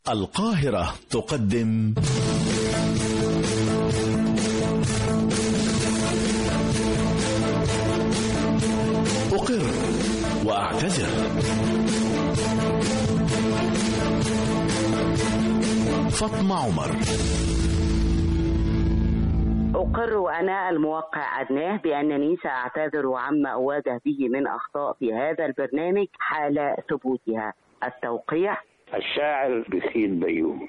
القاهرة تقدم أقر وأعتذر فاطمة عمر أقر أنا الموقع أدناه بأنني سأعتذر عما أواجه به من أخطاء في هذا البرنامج حال ثبوتها التوقيع الشاعر بخيت بيومي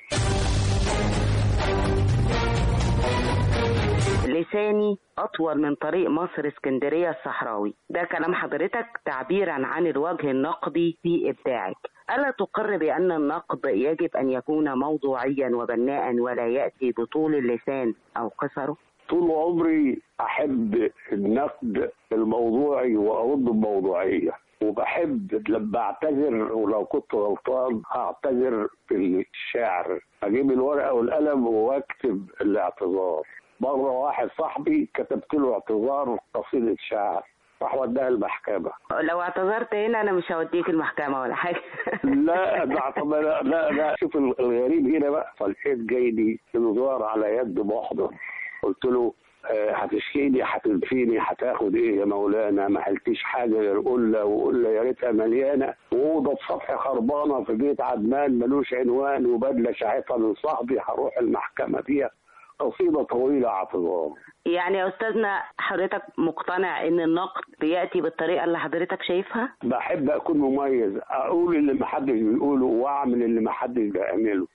لساني أطول من طريق مصر اسكندرية الصحراوي ده كلام حضرتك تعبيرا عن الوجه النقدي في إبداعك ألا تقر بأن النقد يجب أن يكون موضوعيا وبناء ولا يأتي بطول اللسان أو قصره طول عمري أحب النقد الموضوعي وأرد بموضوعية وبحب لما اعتذر ولو كنت غلطان اعتذر بالشعر اجيب الورقه والقلم واكتب الاعتذار مره واحد صاحبي كتبت له اعتذار قصيده شعر راح وداها المحكمة لو اعتذرت هنا أنا مش هوديك المحكمة ولا حاجة لا ده طب لا لا لا شوف الغريب هنا بقى فلقيت جاي لي انذار على يد محضر قلت له آه، هتشكيني هتنفيني هتاخد ايه يا مولانا ما حلتيش حاجه غير قله وقله يا ريتها مليانه واوضه سطح خربانه في بيت عدنان ملوش عنوان وبدله شاعتها من صاحبي هروح المحكمه فيها قصيده طويله اعتذار يعني يا أستاذنا حضرتك مقتنع إن النقد بيأتي بالطريقة اللي حضرتك شايفها بحب اكون مميز اقول اللي محدش بيقوله واعمل اللي محدش بيعمله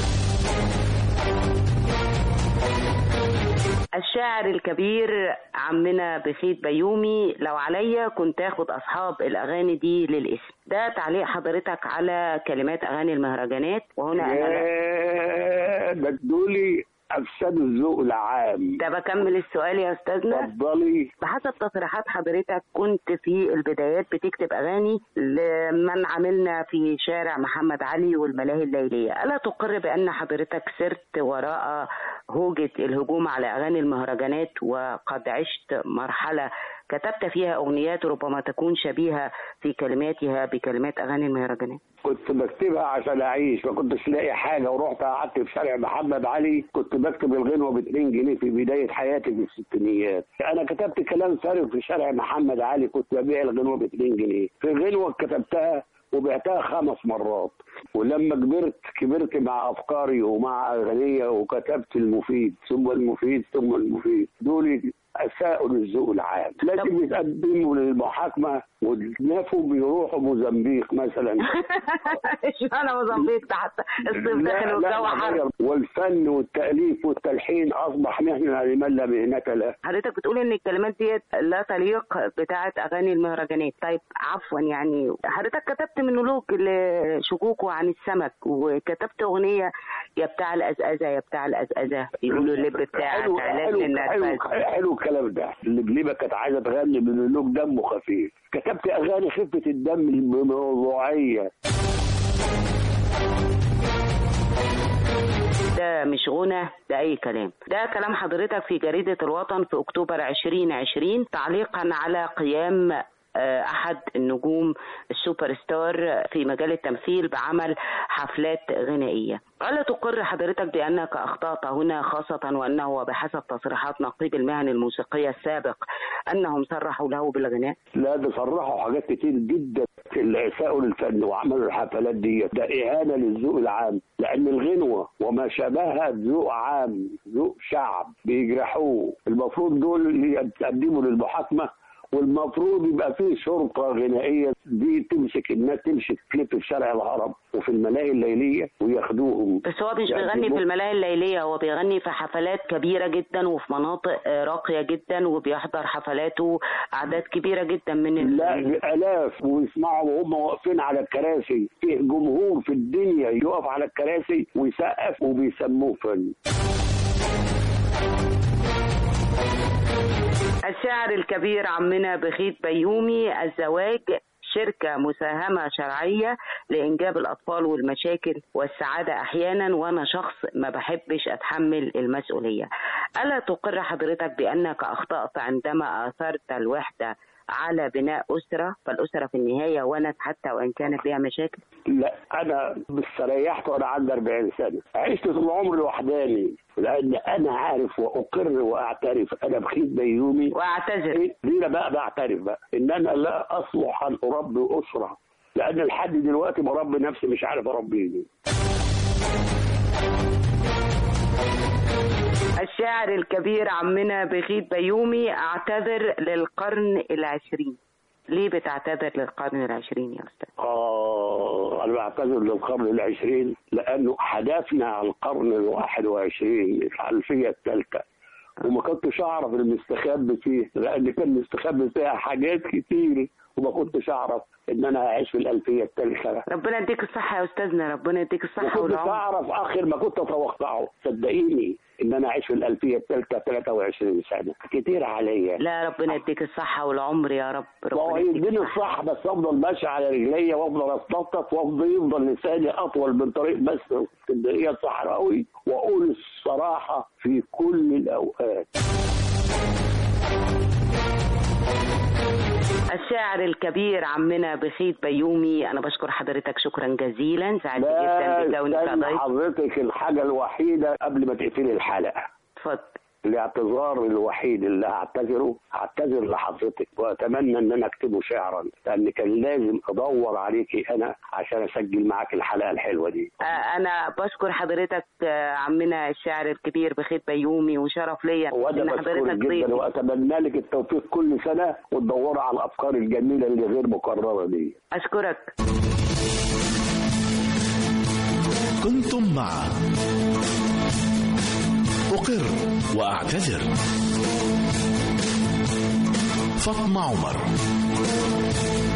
الشاعر الكبير عمنا بخيت بيومي لو عليا كنت اخد اصحاب الاغاني دي للاسم ده تعليق حضرتك على كلمات اغاني المهرجانات وهنا انا لا- ياه، ده دولي افسدوا الذوق العام ده بكمل السؤال يا استاذنا اتفضلي بحسب تصريحات حضرتك كنت في البدايات بتكتب اغاني لمن عملنا في شارع محمد علي والملاهي الليليه، الا تقر بان حضرتك سرت وراء هوجه الهجوم على اغاني المهرجانات وقد عشت مرحله كتبت فيها اغنيات ربما تكون شبيهه في كلماتها بكلمات اغاني المهرجانات؟ كنت بكتبها عشان اعيش ما كنتش لاقي حاجه ورحت قعدت في شارع محمد علي كنت بكتب الغنوه ب 2 جنيه في بدايه حياتي في الستينيات انا كتبت كلام فارغ في شارع محمد علي كنت ببيع الغنوه ب 2 جنيه في غنوه كتبتها وبعتها خمس مرات ولما كبرت كبرت مع افكاري ومع اغنيه وكتبت المفيد ثم المفيد ثم المفيد دول اساءوا للذوق العام لازم يتقدموا للمحاكمه والنافوا بيروحوا موزمبيق مثلا اشمعنى موزمبيق ده حتى الصيف داخل والجو حر غير. والفن والتاليف والتلحين اصبح مهنه لمن لا مهنه له حضرتك بتقول ان الكلمات ديت لا تليق بتاعه اغاني المهرجانات طيب عفوا يعني حضرتك كتبت مونولوج لشكوكو عن السمك وكتبت اغنيه يا بتاع الازازه يا بتاع الازازه يقولوا اللب بتاعك حلو علاج حلو للناس حلو, حلو الكلام ده اللي بليبه كانت عايزه تغني مونولوج دمه خفيف كتبت اغاني خفه الدم بموضوعيه ده مش غنى ده اي كلام ده كلام حضرتك في جريدة الوطن في اكتوبر 2020 تعليقا على قيام آه، احد النجوم السوبر ستار في مجال التمثيل بعمل حفلات غنائيه. الا تقر حضرتك بانك اخطات هنا خاصه وانه وبحسب تصريحات نقيب المهن الموسيقيه السابق انهم صرحوا له بالغناء؟ لا ده صرحوا حاجات كتير جدا اللي اساءوا للفن وعملوا الحفلات دي ده اهانه للذوق العام لان الغنوه وما شابهها ذوق عام ذوق شعب بيجرحوه المفروض دول اللي يتقدموا للمحاكمه والمفروض يبقى فيه شرطه غنائيه دي تمسك الناس تمسك كليب في شارع الهرم وفي الملاهي الليليه وياخدوهم بس هو مش يعني بيغني مو- في الملاهي الليلية هو بيغني في حفلات كبيرة جدا وفي مناطق آه، راقية جدا وبيحضر حفلاته أعداد كبيرة جدا من ال- لا بآلاف ويسمعوا وهم واقفين على الكراسي فيه جمهور في الدنيا يقف على الكراسي ويسقف وبيسموه فن الشاعر الكبير عمنا بخيت بيومي الزواج شركة مساهمة شرعية لإنجاب الأطفال والمشاكل والسعادة أحيانا وأنا شخص ما بحبش أتحمل المسؤولية ألا تقر حضرتك بأنك أخطأت عندما آثرت الوحدة على بناء أسرة فالأسرة في النهاية ونت حتى وإن كانت فيها مشاكل لا انا استريحت وانا عندي 40 سنه عشت طول عمري وحداني لان انا عارف واقر واعترف انا بخيت بيومي وأعتذر لينا بقى بعترف بقى ان انا لا اصلح ان اربي اسره لان لحد دلوقتي بربي نفسي مش عارف اربيني الشاعر الكبير عمنا بخيت بيومي اعتذر للقرن العشرين ليه بتعتذر للقرن العشرين يا أستاذ؟ آه أنا بعتذر للقرن العشرين لأنه هدفنا على القرن الواحد وعشرين الألفية الثالثة وما كنتش أعرف المستخبي فيه لأن كان مستخبي فيها حاجات كتير وما كنتش أعرف إن أنا هعيش في الألفية الثالثة ربنا يديك الصحة يا أستاذنا ربنا يديك ما الصحة كنتش والعمر أعرف آخر ما كنت أتوقعه صدقيني إن أنا أعيش في الألفية الثالثة 23 سنة كتير عليا لا ربنا يديك الصحة والعمر يا رب ما هو ربنا يديك يديني الصحة الصح بس افضل ماشي على رجليا وافضل اتنطط وافضل يفضل لساني اطول من طريق بس اسكندريه الصحراوي واقول الصراحه في كل الاوقات الشاعر الكبير عمنا بخيت بيومي أنا بشكر حضرتك شكرا جزيلا سعدت جدا لا بكونك استنى ضيف حضرتك الحاجه الوحيده قبل ما تقفلي الحلقه اتفضل الاعتذار الوحيد اللي هعتذره هعتذر لحضرتك واتمنى ان انا اكتبه شعرا لان كان لازم ادور عليكي انا عشان اسجل معاك الحلقه الحلوه دي آه، أنا بشكر حضرتك آه، عمنا الشاعر الكبير بخيت بيومي وشرف ليا وانا إن بشكرك حضرتك جدا ضيفي واتمنى لك التوفيق كل سنه وتدوري على الافكار الجميله اللي غير مكرره دي أشكرك كنتم مع أقر وأعتذر فاطمة عمر